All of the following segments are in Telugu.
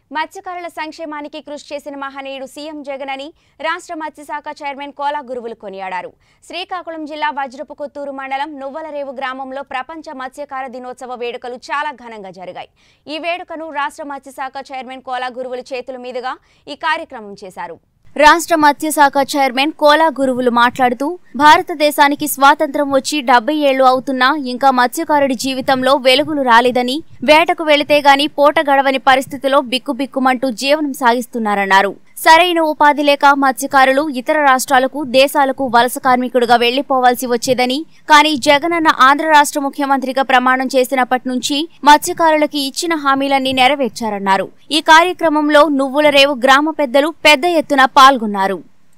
మత్స్యకారుల సంక్షేమానికి కృషి చేసిన మహనీయుడు సీఎం జగన్ అని రాష్ట్ర మత్స్యశాఖ చైర్మన్ కోలా గురువులు కొనియాడారు శ్రీకాకుళం జిల్లా వజ్రపు కొత్తూరు మండలం నువ్వలరేవు గ్రామంలో ప్రపంచ మత్స్యకార దినోత్సవ వేడుకలు చాలా ఘనంగా జరిగాయి ఈ వేడుకను రాష్ట్ర మత్స్యశాఖ చైర్మన్ కోలా గురువుల చేతుల మీదుగా ఈ కార్యక్రమం చేశారు రాష్ట్ర మత్స్యశాఖ చైర్మన్ కోలా గురువులు మాట్లాడుతూ భారతదేశానికి స్వాతంత్రం వచ్చి డెబ్బై ఏళ్లు అవుతున్నా ఇంకా మత్స్యకారుడి జీవితంలో వెలుగులు రాలేదని వేటకు వెళితే గాని పూట గడవని పరిస్థితిలో బిక్కుబిక్కుమంటూ జీవనం సాగిస్తున్నారన్నారు సరైన ఉపాధి లేక మత్స్యకారులు ఇతర రాష్ట్రాలకు దేశాలకు వలస కార్మికుడుగా వెళ్లిపోవాల్సి వచ్చేదని కానీ జగనన్న ఆంధ్ర రాష్ట్ర ముఖ్యమంత్రిగా ప్రమాణం చేసినప్పటి నుంచి మత్స్యకారులకి ఇచ్చిన హామీలన్నీ నెరవేర్చారన్నారు ఈ కార్యక్రమంలో నువ్వుల రేవు గ్రామ పెద్దలు పెద్ద ఎత్తున పాల్గొన్నారు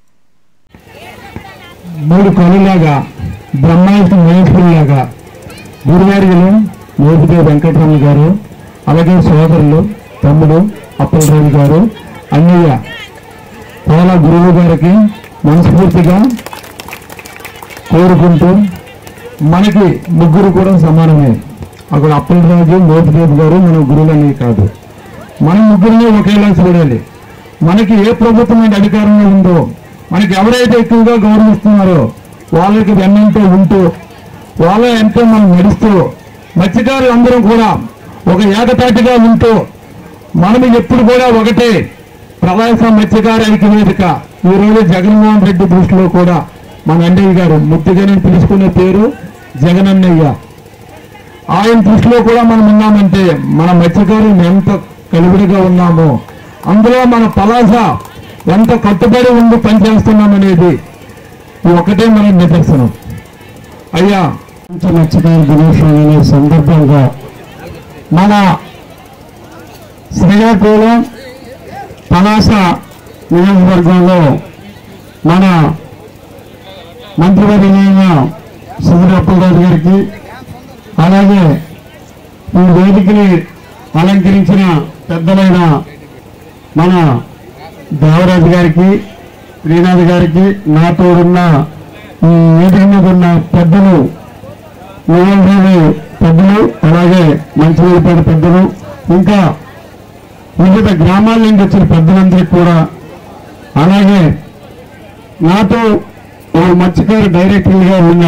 మూడు కొలులాగా బ్రహ్మాండ మేపుల్లాగా గురువారిలో మోపిదేవి వెంకటరమణ గారు అలాగే సోదరులు తమ్ముడు అప్పలరాజు గారు అన్నయ్య కోల గురువు గారికి మనస్ఫూర్తిగా కోరుకుంటూ మనకి ముగ్గురు కూడా సమానమే అక్కడ అప్పలరాజు మోపిదేవి గారు మన గురువులని కాదు మన ముగ్గురిని ఒకేలా చూడాలి మనకి ఏ ప్రభుత్వం మీద అధికారంలో ఉందో మనకి ఎవరైతే ఎక్కువగా గౌరవిస్తున్నారో వాళ్ళకి వెన్నంటూ ఉంటూ వాళ్ళ ఎంతో మనం నడుస్తూ మత్స్యకారులు అందరూ కూడా ఒక ఏకతాటిగా ఉంటూ మనం ఎప్పుడు కూడా ఒకటే ప్రవాస మత్స్యకార ఐక్యవేదిక ఈ రోజు జగన్మోహన్ రెడ్డి దృష్టిలో కూడా మన అన్నయ్య గారు ముద్దుగానే పిలుచుకునే పేరు జగనన్నయ్య ఆయన దృష్టిలో కూడా మనం ఉన్నామంటే మన మత్స్యకారులు ఎంత కలివిడిగా ఉన్నామో అందులో మన పలాస ఎంత కట్టుబడి ఉండి పనిచేస్తున్నామనేది ఇది ఒకటే మన నిదర్శనం అయ్యా మత్స్యకార దినోత్సవం అనే సందర్భంగా మన శ్రీకాకుళం పలాస నియోజకవర్గంలో మన మంత్రివర్యులైన సుందరప్పలరాజు గారికి అలాగే ఈ వేదికని అలంకరించిన పెద్దలైన మన దేవరాజు గారికి శ్రీనాథ్ గారికి నాతో ఉన్న ఈ వేదిక మీద ఉన్న పెద్దలు నియోజకవర్గ పెద్దలు అలాగే మంచినీళ్ళపేట పెద్దలు ఇంకా వివిధ గ్రామాల నుండి వచ్చిన పెద్దలందరికీ కూడా అలాగే నాతో ఓ మత్స్యకారు డైరెక్టర్గా ఉన్న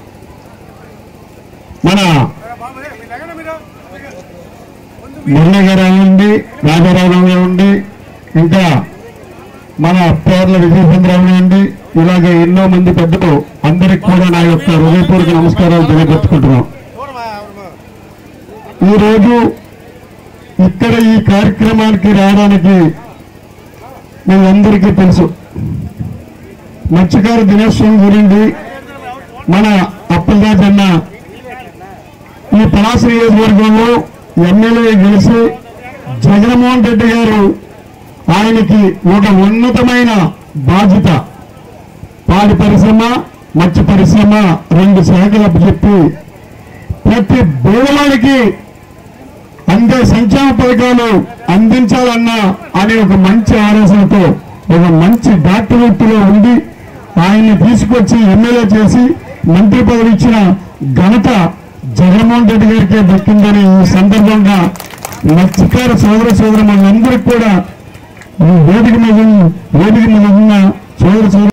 మన మురళి గారు అవ్వండి రాజారావు ఉండి ఇంకా మన పేర్ల విజయచంద్రరావు ఉండి ఇలాగే ఎన్నో మంది పెద్దలు అందరికి కూడా నా యొక్క హృదయపూర్వక నమస్కారాలు తెలియజెప్పుకుంటున్నాం ఈరోజు ఇక్కడ ఈ కార్యక్రమానికి రావడానికి మీ అందరికీ తెలుసు మత్స్యకార దినోత్సవం గురించి మన అప్పలరాజు అన్న ఈ పలాస నియోజకవర్గంలో ఎమ్మెల్యే గెలిచి జగన్మోహన్ రెడ్డి గారు ఆయనకి ఒక ఉన్నతమైన బాధ్యత పాడి పరిశ్రమ మత్స్య పరిశ్రమ రెండు శాఖలు చెప్పి ప్రతి బోధనానికి అందే సంక్షేమ పథకాలు అందించాలన్న అనే ఒక మంచి ఆలోచనతో ఒక మంచి డాక్టర్ వృత్తిలో ఉండి ఆయన్ని తీసుకొచ్చి ఎమ్మెల్యే చేసి మంత్రి పదవి ఇచ్చిన ఘనత జగన్మోహన్ రెడ్డి గారికే దక్కిందని ఈ సందర్భంగా మత్స్యకార సోదర సోదరు మనందరికీ కూడా ఈ వేదిక మీద ఉన్న- వేదిక మీద ఉన్న సోదర సోదరు